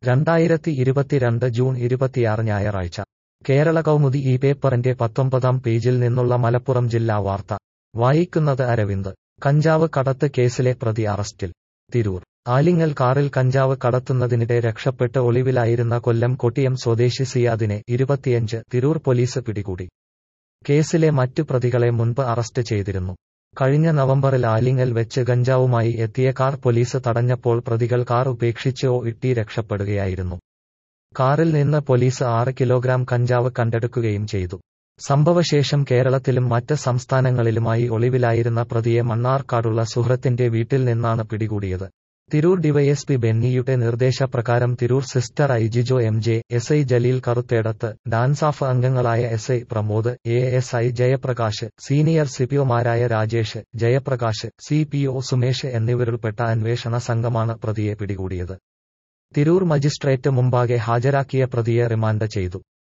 രണ്ടായിരത്തി ഇരുപത്തിരണ്ട് ജൂൺ ഇരുപത്തിയാറ് ഞായറാഴ്ച കേരള കൗമുദി ഈ പേപ്പറിന്റെ പത്തൊമ്പതാം പേജിൽ നിന്നുള്ള മലപ്പുറം ജില്ലാ വാർത്ത വായിക്കുന്നത് അരവിന്ദ് കഞ്ചാവ് കടത്ത് കേസിലെ പ്രതി അറസ്റ്റിൽ തിരൂർ ആലിങ്ങൽ കാറിൽ കഞ്ചാവ് കടത്തുന്നതിനിടെ രക്ഷപ്പെട്ട് ഒളിവിലായിരുന്ന കൊല്ലം കൊട്ടിയം സ്വദേശി സിയാദിനെ ഇരുപത്തിയഞ്ച് തിരൂർ പോലീസ് പിടികൂടി കേസിലെ മറ്റു പ്രതികളെ മുൻപ് അറസ്റ്റ് ചെയ്തിരുന്നു കഴിഞ്ഞ നവംബറിൽ ആലിങ്ങൽ വെച്ച് ഗഞ്ചാവുമായി എത്തിയ കാർ പോലീസ് തടഞ്ഞപ്പോൾ പ്രതികൾ കാർ ഉപേക്ഷിച്ച് ഓ ഇട്ടി രക്ഷപ്പെടുകയായിരുന്നു കാറിൽ നിന്ന് പോലീസ് ആറ് കിലോഗ്രാം കഞ്ചാവ് കണ്ടെടുക്കുകയും ചെയ്തു സംഭവശേഷം കേരളത്തിലും മറ്റ് സംസ്ഥാനങ്ങളിലുമായി ഒളിവിലായിരുന്ന പ്രതിയെ മണ്ണാർക്കാടുള്ള സുഹൃത്തിന്റെ വീട്ടിൽ നിന്നാണ് പിടികൂടിയത് തിരൂർ ഡിവൈഎസ്പി ബെന്നിയുടെ നിർദ്ദേശപ്രകാരം Tirur sister I Jijo M J S I Jaleel Karuthedath DANSAF അംഗങ്ങളായ S I Pramod A S I Jayaprakash senior സിപിഒമാരായ Rajesh Jayaprakash C P O Sumesh എന്നിവരുൾപ്പെട്ട അന്വേഷണ സംഘമാണ് പ്രതിയെ പിടികൂടിയത് തിരൂർ മജിസ്ട്രേറ്റ് മുമ്പാകെ ഹാജരാക്കിയ പ്രതിയെ റിമാൻഡ് ചെയ്തു